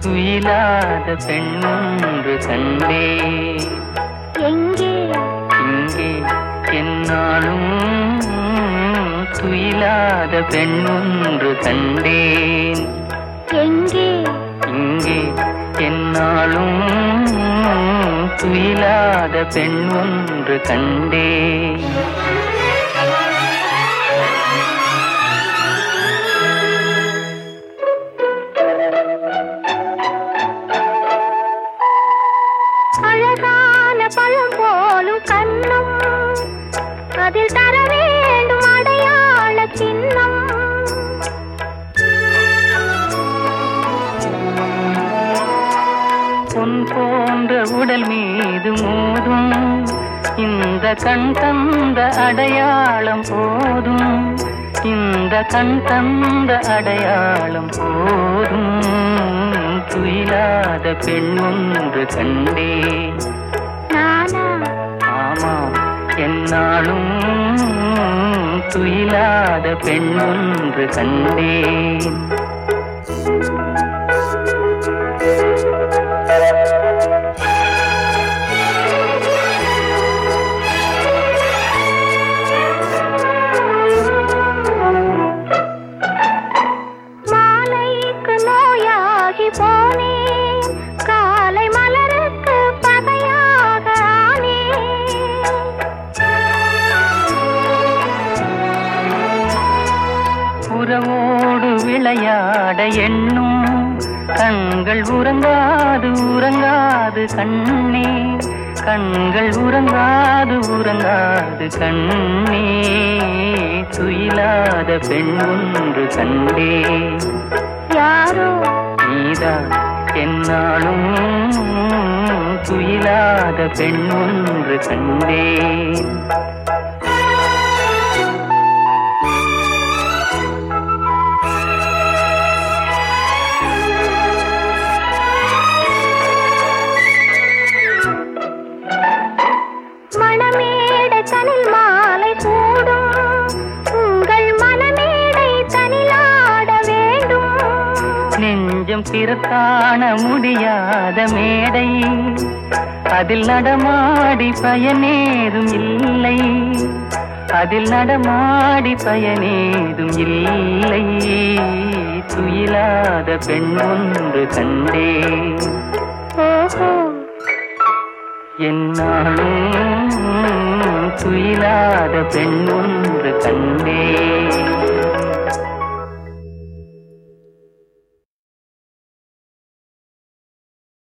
துயிலாத பெண்ணொன்று கண்டே எங்கே இங்கே என்னாலும் துயிலாத பெண்ணொன்று கண்டேன் எங்கே இங்கே என்னாலும் துயிலாத பெண் ஒன்று கண்டேன் அழகான பழம் போலும் கண்ணும் அதில் தர வேண்டும் அடையாள சின்னம் பொன் போன்ற உடல் மீது மோதும் இந்த கண் தந்த அடையாளம் போதும் இந்த கண் தந்த அடையாளம் போதும் துயிலாத பெண் ஒன்று கண்டே நானா ஆமாம் என்னாலும் துயிலாத பெண் ஒன்று கண்டேன் மாலைக்கு நோயாகி போனேன் காலை மலருக்கு பகையாக உறவோடு விளையாட எண்ணும் கண்கள் உறங்காது உறங்காது கண்ணே கண்கள் உறங்காது உறங்காது கண்ணே துயிலாத பெண் ஒன்று கண்டே யாரோ நீதான் என்னாலும் துயிலாத பெண் ஒன்று கண்டேன் மணமேடை தனில் மாலை சூடும் உங்கள் மனமேடை தனிலாட வேண்டும் நெஞ்சம் பிறக்காண முடியாத மேடை அதில் நடமாடி பயனேதும் இல்லை அதில் நடமாடி பயனேதும் இல்லை துயிலாத பெண் ஒன்று கண்டே ஓஹோ என்னாலும் துயிலாத பெண் ஒன்று கண்டே